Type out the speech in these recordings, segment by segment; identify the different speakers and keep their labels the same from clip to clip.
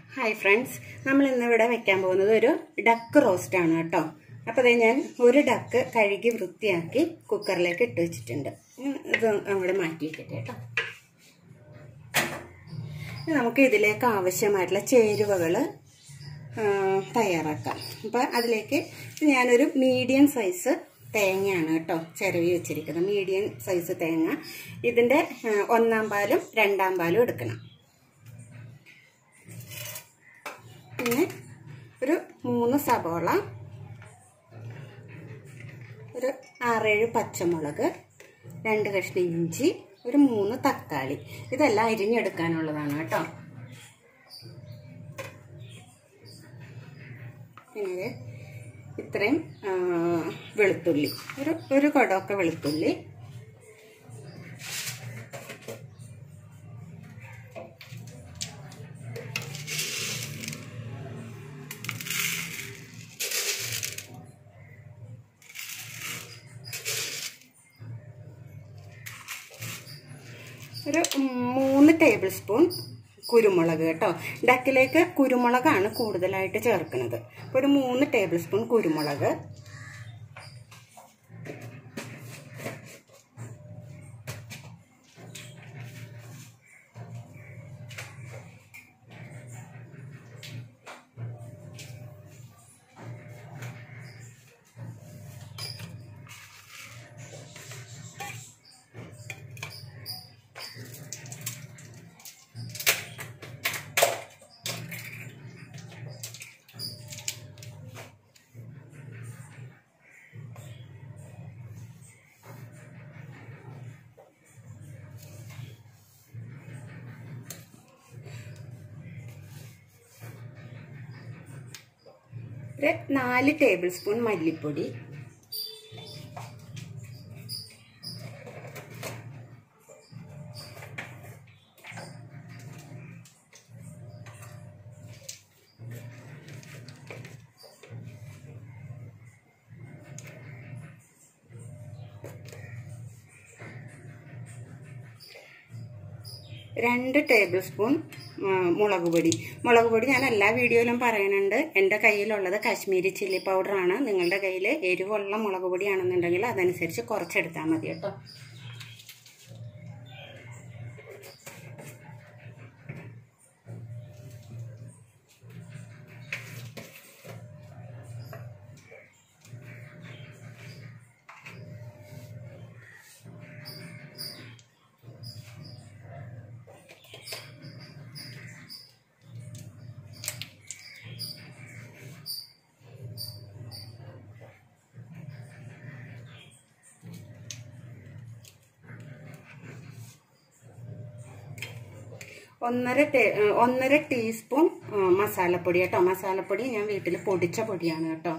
Speaker 1: hi friends നമ്മൾ ഇന്നിവിടെ വെക്കാൻ പോകുന്നത് ഒരു ഡക്ക് റോസ്റ്റ് ആണ് കേട്ടോ അപ്പോൾ അതേ ഞാൻ ഒരു ഡക്ക് കഴുകി വൃത്തിയാക്കി കുക്കറിലേക്ക് ഇട്ട് വെച്ചിട്ടുണ്ട് ഉം, ഇത് അവിടെ മാറ്റി വെക്കട്ടെ കേട്ടോ ഇനി നമുക്ക് ഇതിലേക്ക് ആവശ്യമായിട്ടുള്ള ചേരുവകൾ തയ്യാറാക്കാം അപ്പോൾ അതിലേക്ക് ഞാനൊരു മീഡിയം സൈസ് തേങ്ങയാണ് കേട്ടോ ചിരവി വെച്ചിരിക്കുന്നത് മീഡിയം സൈസ് തേങ്ങ ഇതിൻ്റെ ആ, ഒന്നാം പാലും രണ്ടാം പാലും എടുക്കണം പിന്നെ ഒരു മൂന്ന് സബോള ഒരു ആറേഴ് പച്ചമുളക് രണ്ട് കഷ്ണം ഇഞ്ചി ഒരു മൂന്ന് തക്കാളി ഇതെല്ലാം അരിഞ്ഞെടുക്കാനുള്ളതാണ് കേട്ടോ പിന്നെ ഇത്രയും ആ, വെളുത്തുള്ളി ഒരു ഒരു കുടമൊക്കെ വെളുത്തുള്ളി ഒരു മൂന്ന് ടേബിൾ സ്പൂൺ കുരുമുളക് കേട്ടോ ഡക്കിലേക്ക് കുരുമുളകാണ് കൂടുതലായിട്ട് ചേർക്കുന്നത് അപ്പോൾ ഒരു മൂന്ന് ടേബിൾ സ്പൂൺ കുരുമുളക് ഒരു നാല് ടേബിൾ സ്പൂൺ മല്ലിപ്പൊടി രണ്ട് ടേബിൾ സ്പൂൺ ആ, മുളക് പൊടി മുളക് പൊടി ഞാൻ എല്ലാ വീഡിയോയിലും പറയുന്നുണ്ട് എൻ്റെ കയ്യിലുള്ളത് കാശ്മീരി ചില്ലി പൗഡറാണ് നിങ്ങളുടെ കയ്യിൽ എരിവുള്ള മുളക് പൊടിയാണെന്നുണ്ടെങ്കിൽ അതനുസരിച്ച് കുറച്ചെടുത്താൽ മതി കേട്ടോ ഒന്നര ടേ ഒന്നര ടീസ്പൂൺ ആ, മസാലപ്പൊടി കേട്ടോ മസാലപ്പൊടി ഞാൻ വീട്ടിൽ പൊടിച്ച പൊടിയാണ് കേട്ടോ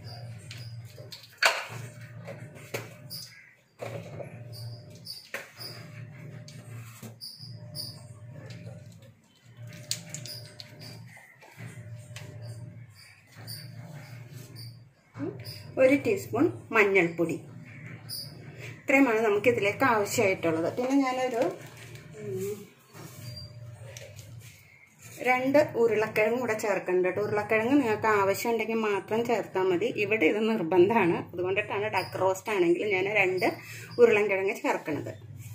Speaker 1: ഒരു ടീസ്പൂൺ മഞ്ഞൾപ്പൊടി ഇത്രയുമാണ് നമുക്ക് ഇതിലേക്ക് ആവശ്യമായിട്ടുള്ളത് പിന്നെ ഞാനൊരു ഉം, രണ്ട് ഉരുളക്കിഴങ്ങ് കൂടെ ചേർക്കുന്നുണ്ട് കേട്ടോ ഉരുളക്കിഴങ്ങ് നിങ്ങൾക്ക് ആവശ്യമുണ്ടെങ്കിൽ മാത്രം ചേർത്താൽ മതി ഇവിടെ ഇത് നിർബന്ധമാണ് അതുകൊണ്ടിട്ടാണ് ഡക്ക് റോസ്റ്റ് ആണെങ്കിൽ ഞാൻ രണ്ട് ഉരുളൻകിഴങ്ങ് ചേർക്കുന്നത്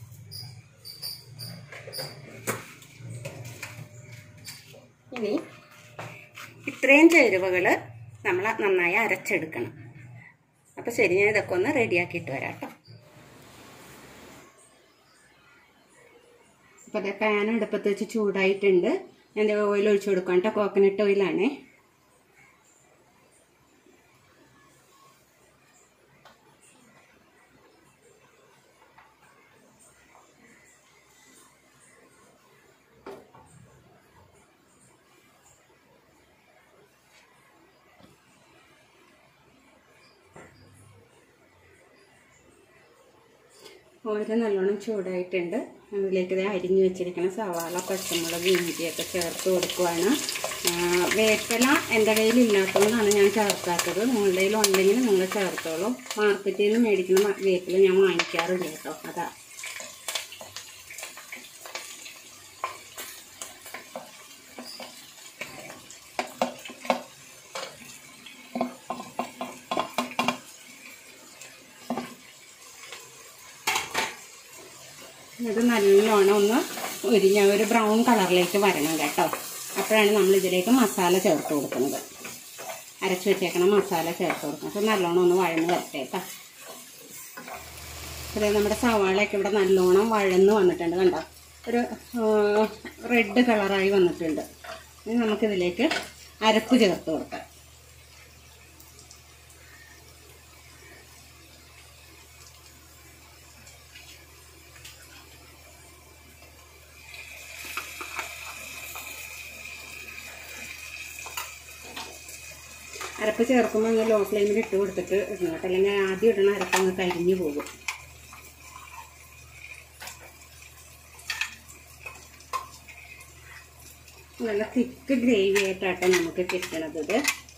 Speaker 1: ഇനി ഇത്രയും ചേരുവകൾ നമ്മൾ നന്നായി അരച്ചെടുക്കണം അപ്പോൾ ശരി ഞാൻ ഇതൊക്കെ ഒന്ന് റെഡിയാക്കിയിട്ട് വരാം കേട്ടോ അപ്പോൾ അത് പാൻ അടുപ്പത്ത് വെച്ച് ചൂടായിട്ടുണ്ട് ഞാൻ ഓയിൽ ഒഴിച്ചു കൊടുക്കാം കേട്ടോ കോക്കനട്ട് ഓയിലാണേ ഓയിൽ നല്ലോണം ചൂടായിട്ടുണ്ട് അതിലേക്ക് ഇത് അരിഞ്ഞു വെച്ചിരിക്കുന്ന സവാള പച്ചമുളക് ഇഞ്ചിയൊക്കെ ചേർത്ത് കൊടുക്കുവാണ് ആ, വേപ്പില എൻ്റെ കയ്യിൽ ഇല്ലാത്തതുകൊണ്ടാണ് ഞാൻ ചേർക്കാത്തത് നിങ്ങളുടെ കയ്യിൽ ഉണ്ടെങ്കിൽ നിങ്ങൾ ചേർത്തോളൂ മാർക്കറ്റിൽ നിന്ന് മേടിക്കുന്ന മ- വേപ്പില ഞാൻ വാങ്ങിക്കാറില്ല കേട്ടോ അതാ ഇത് നല്ലോണം ഒന്ന് ഉരിഞ്ഞ ഒരു ബ്രൗൺ കളറിലേക്ക് വരണം കേട്ടോ അപ്പോഴാണ് നമ്മൾ ഇതിലേക്ക് മസാല ചേർത്ത് കൊടുക്കുന്നത് അരച്ച് വെച്ചേക്കണ മസാല ചേർത്ത് കൊടുക്കണം അപ്പോൾ നല്ലോണം ഒന്ന് വഴന്ന് വരട്ടെ കേട്ടോ അതായത് നമ്മുടെ സവാളയൊക്കെ ഇവിടെ നല്ലോണം വഴന്ന് വന്നിട്ടുണ്ട് കണ്ടോ ഒരു റെഡ് കളറായി വന്നിട്ടുണ്ട് ഇനി നമുക്കിതിലേക്ക് അരപ്പ് ചേർത്ത് കൊടുക്കാം അരപ്പ് ചേർക്കുമ്പോൾ അങ്ങ് ലോ ഫ്ലെയിമിൽ ഇട്ട് കൊടുത്തിട്ട് ഇടണം കേട്ടോ അല്ലെങ്കിൽ ആദ്യം ഇടണ അരപ്പ് അങ്ങ് കരിഞ്ഞു പോകും നല്ല തിക്ക് ഗ്രേവി ആയിട്ടാട്ടോ നമുക്ക് കിട്ടണത് ഇത്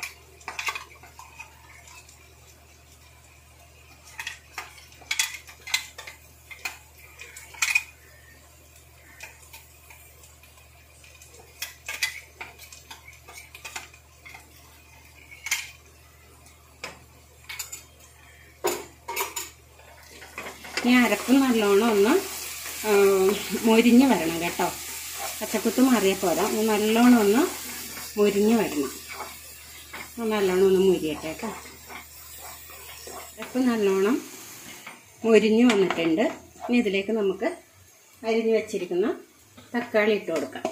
Speaker 1: ഈ അരപ്പ് നല്ലോണം ഒന്ന് ആ, മൊരിഞ്ഞ് വരണം കേട്ടോ പച്ചക്കുത്ത് മാറിയ പോരാ ഒന്ന് നല്ലോണം ഒന്ന് മൊരിഞ്ഞ് വരണം ഒന്ന് നല്ലോണം ഒന്ന് മൊരിയട്ടെ കേട്ടോ അരപ്പ് നല്ലോണം മൊരിഞ്ഞ് വന്നിട്ടുണ്ട് ഇനി ഇതിലേക്ക് നമുക്ക് അരിഞ്ഞ് വെച്ചിരിക്കുന്ന തക്കാളി ഇട്ട് കൊടുക്കാം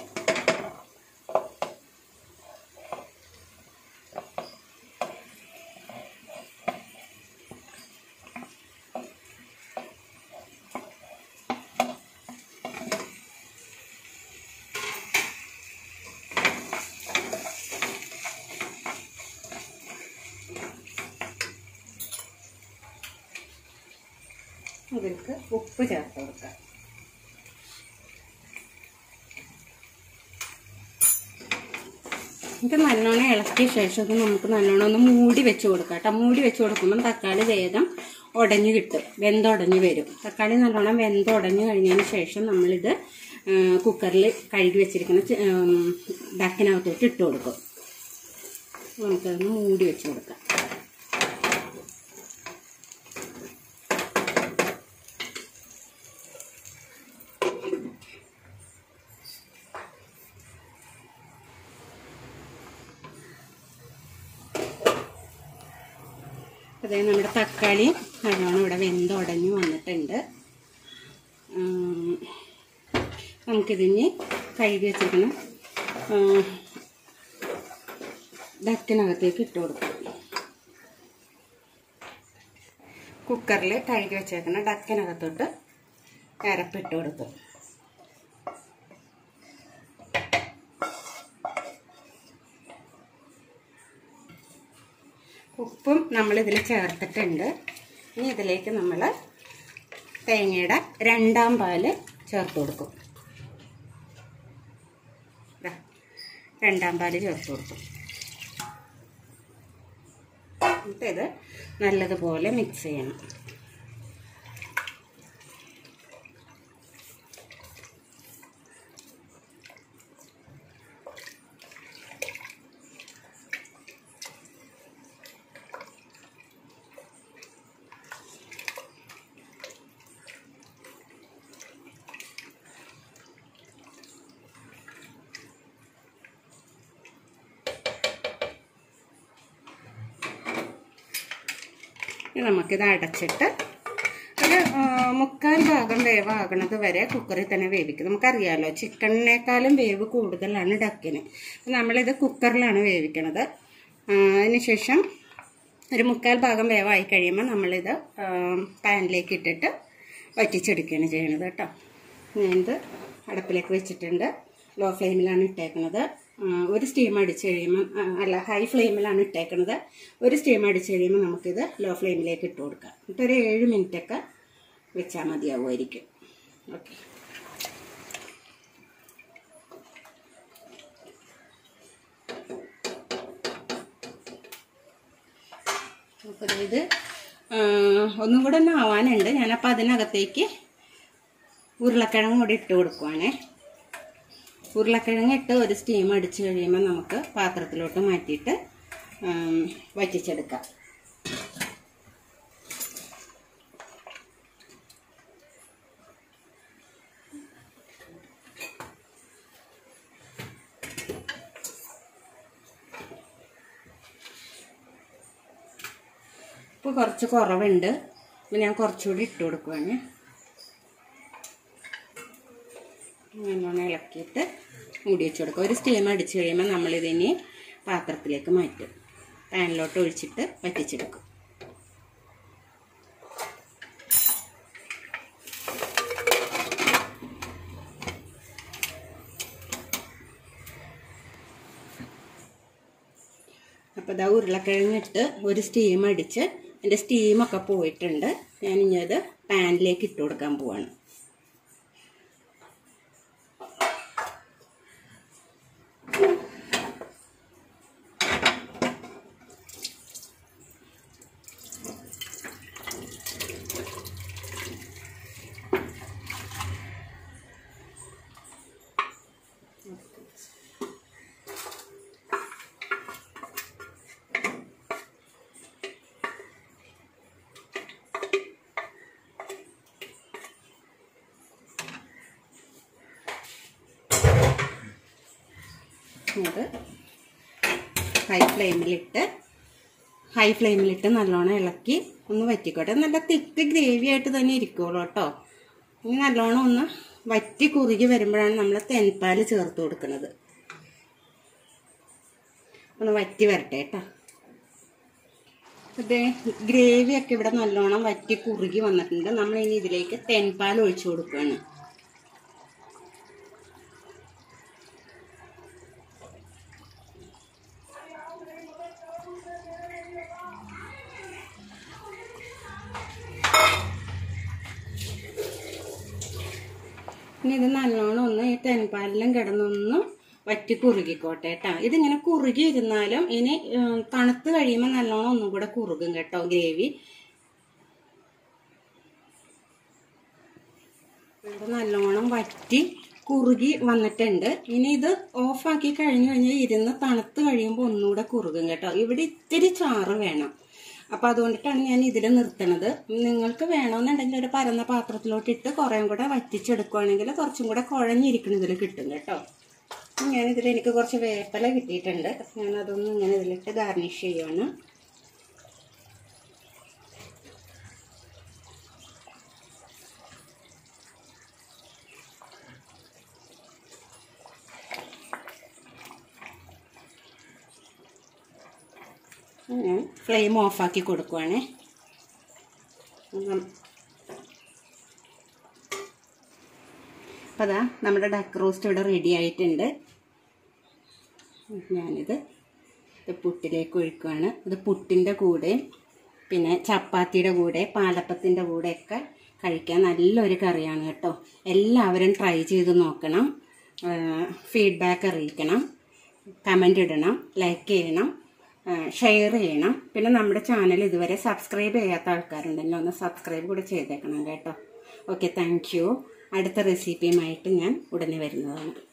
Speaker 1: ഇതിലേക്ക് ഉപ്പ് ചേർത്ത് കൊടുക്കാം ഇത് നല്ലോണം ഇളക്കിയ ശേഷം ഇത് നമുക്ക് നല്ലോണം ഒന്ന് മൂടി വെച്ച് കൊടുക്കാം കേട്ടോ മൂടി വെച്ച് കൊടുക്കുമ്പോൾ തക്കാളി വേഗം ഉടഞ്ഞു കിട്ടും വെന്തുടഞ്ഞ് വരും തക്കാളി നല്ലോണം വെന്തുടഞ്ഞ് കഴിഞ്ഞതിന് ശേഷം നമ്മളിത് കുക്കറിൽ കഴുകി വെച്ചിരിക്കുന്ന ചി- ഉം, ഡക്കിനകത്തോട്ട് ഇട്ട് കൊടുക്കും നമുക്കതൊന്ന് മൂടി വെച്ച് കൊടുക്കാം അതേ നമ്മുടെ തക്കാളി നല്ലോണം ഇവിടെ വെന്തുടഞ്ഞു വന്നിട്ടുണ്ട് ഉം, നമുക്കിതിന് കഴുകി വെച്ചിരിക്കണം ഡക്കിനകത്തേക്ക് ഇട്ട് കൊടുക്കാം കുക്കറിൽ കഴുകി വെച്ചേക്കുന്ന ഡക്കിനകത്തോട്ട് അരപ്പിട്ട് കൊടുക്കും ഉപ്പും നമ്മൾ ഇതിൽ ചേർത്തിട്ടുണ്ട് ഇനി ഇതിലേക്ക് നമ്മൾ തേങ്ങയുടെ രണ്ടാം പാല് ചേർത്ത് കൊടുക്കും ദാ, രണ്ടാം പാല് ചേർത്ത് കൊടുക്കും എന്നിട്ട് ഇത് നല്ലതുപോലെ മിക്സ് ചെയ്യണം ഇനി നമുക്കിത് അടച്ചിട്ട് ഒരു ആ, മുക്കാൽ ഭാഗം വേവാകണത് വരെ കുക്കറിൽ തന്നെ വേവിക്കും നമുക്കറിയാലോ ചിക്കണിനേക്കാളും വേവ് കൂടുതലാണ് ഡക്കിന് അപ്പം നമ്മളിത് കുക്കറിലാണ് വേവിക്കണത് ആ, അതിനുശേഷം ഒരു മുക്കാൽ ഭാഗം വേവായി കഴിയുമ്പോൾ നമ്മളിത് ആ, പാനിലേക്ക് ഇട്ടിട്ട് വറ്റിച്ചെടുക്കുകയാണ് ചെയ്യണത് കേട്ടോ ഞാനിത് അടുപ്പിലേക്ക് വെച്ചിട്ടുണ്ട് ലോ ഫ്ലെയിമിലാണ് ഇട്ടേക്കുന്നത് ആ, ഒരു സ്റ്റീം അടിച്ച് കഴിയുമ്പോൾ ആ, അല്ല ഹൈ ഫ്ലെയിമിലാണ് ഇട്ടേക്കുന്നത് ഒരു സ്റ്റീം അടിച്ച് കഴിയുമ്പോൾ നമുക്കിത് ലോ ഫ്ലെയിമിലേക്ക് ഇട്ട് കൊടുക്കാം എന്നിട്ട് ഒരു ഏഴ് മിനിറ്റൊക്കെ വെച്ചാൽ മതിയാവുമായിരിക്കും ഓക്കെ അപ്പോൾ ഇത് ആ, ഒന്നും കൂടെ ഒന്ന് ആവാനുണ്ട് ഞാനപ്പോൾ അതിനകത്തേക്ക് ഉരുളക്കിഴങ്ങ് കൂടി ഇട്ട് കൊടുക്കുവാണേ ഉരുളക്കിഴങ്ങ് ഇട്ട് ഒരു സ്റ്റീം അടിച്ച് കഴിയുമ്പോൾ നമുക്ക് പാത്രത്തിലോട്ട് മാറ്റിയിട്ട് ഉം, വറ്റിച്ചെടുക്കാം ഉപ്പ് കുറച്ച് കുറവുണ്ട് അപ്പം ഞാൻ കുറച്ചുകൂടി ഇട്ട് കൊടുക്കുവാണ് നല്ലോണം ഇളക്കിയിട്ട് മൂടി വെച്ച് കൊടുക്കുക ഒരു സ്റ്റീം അടിച്ച് കഴിയുമ്പോൾ നമ്മളിതിനി പാത്രത്തിലേക്ക് മാറ്റും പാനിലോട്ട് ഒഴിച്ചിട്ട് വറ്റിച്ചെടുക്കും അപ്പോൾ ഇതാ ഉരുളക്കിഴങ്ങിട്ട് ഒരു സ്റ്റീം അടിച്ച് എൻ്റെ സ്റ്റീമൊക്കെ പോയിട്ടുണ്ട് ഞാൻ ഇനി അത് പാനിലേക്ക് ഇട്ട് കൊടുക്കാൻ പോവാണ് അത് ഹൈ ഫ്ലെയിമിലിട്ട് ഹൈ ഫ്ലെയിമിലിട്ട് നല്ലോണം ഇളക്കി ഒന്ന് വറ്റിക്കോട്ടെ നല്ല തിക്ക് ഗ്രേവി ആയിട്ട് തന്നെ ഇരിക്കുള്ളൂ കേട്ടോ ഇനി നല്ലോണം ഒന്ന് വറ്റി കുറുകി വരുമ്പോഴാണ് നമ്മൾ തെൻപാൽ ചേർത്ത് കൊടുക്കുന്നത് ഒന്ന് വറ്റി വരട്ടെ കേട്ടോ ഇത് ഗ്രേവിയൊക്കെ ഇവിടെ നല്ലോണം വറ്റി കുറുകി വന്നിട്ടുണ്ട് നമ്മൾ ഇനി ഇതിലേക്ക് തെൻപാൽ ഒഴിച്ചു കൊടുക്കുകയാണ് ഇനി ഇത് നല്ലോണം ഒന്ന് ഈ തെൻപാലിലും കിടന്നൊന്ന് വറ്റി കുറുകിക്കോട്ടെ കേട്ടോ ഇതിങ്ങനെ കുറുകി ഇരുന്നാലും ഇനി ഉം, തണുത്ത് കഴിയുമ്പോൾ നല്ലോണം ഒന്നും കൂടെ കുറുകും കേട്ടോ ഗ്രേവി ഇത് നല്ലോണം വറ്റി കുറുകി വന്നിട്ടുണ്ട് ഇനി ഇത് ഓഫാക്കി കഴിഞ്ഞു കഴിഞ്ഞാൽ ഇരുന്ന് തണുത്ത് കഴിയുമ്പോൾ ഒന്നുകൂടെ കുറുകും കേട്ടോ ഇവിടെ ഇത്തിരി ചാറ് വേണം അപ്പൊ അതുകൊണ്ടിട്ടാണ് ഞാൻ ഇതിൽ നിർത്തണത് നിങ്ങൾക്ക് വേണമെന്നുണ്ടെങ്കിൽ ഒരു പരന്ന പാത്രത്തിലോട്ട് ഇട്ട് കുറേം കൂടെ വറ്റിച്ചെടുക്കുവാണെങ്കിൽ കുറച്ചും കൂടെ കുഴഞ്ഞിരിക്കുന്ന ഇതിൽ കിട്ടും കേട്ടോ ഞാൻ ഇതിൽ എനിക്ക് കുറച്ച് വേപ്പല കിട്ടിയിട്ടുണ്ട് ഞാൻ അതൊന്നും ഇങ്ങനെ ഇതിലിട്ട് ഗാർണിഷ് ചെയ്യുവാണ് ഞാൻ ഫ്ലെയിം ഓഫാക്കി കൊടുക്കുവാണേ അപ്പം അതാ നമ്മുടെ ഡക്ക് റോസ്റ്റ് ഇവിടെ റെഡി ആയിട്ടുണ്ട് ഞാനിത് ഇത് പുട്ടിലേക്ക് ഒഴിക്കുകയാണ് ഇത് പുട്ടിൻ്റെ കൂടെ പിന്നെ ചപ്പാത്തിയുടെ കൂടെ പാലപ്പത്തിൻ്റെ കൂടെയൊക്കെ കഴിക്കാൻ നല്ലൊരു കറിയാണ് കേട്ടോ എല്ലാവരും ട്രൈ ചെയ്ത് നോക്കണം ഫീഡ്ബാക്ക് അറിയിക്കണം കമൻ്റ് ഇടണം ലൈക്ക് ചെയ്യണം ഷെയർ ചെയ്യണം പിന്നെ നമ്മുടെ ചാനൽ ഇതുവരെ സബ്സ്ക്രൈബ് ചെയ്യാത്ത ആൾക്കാരുണ്ടെങ്കിൽ ഒന്ന് സബ്സ്ക്രൈബ് കൂടെ ചെയ്തേക്കണം കേട്ടോ ഓക്കെ താങ്ക് യു അടുത്ത റെസിപ്പിയുമായിട്ട് ഞാൻ ഉടനെ വരുന്നതാണ്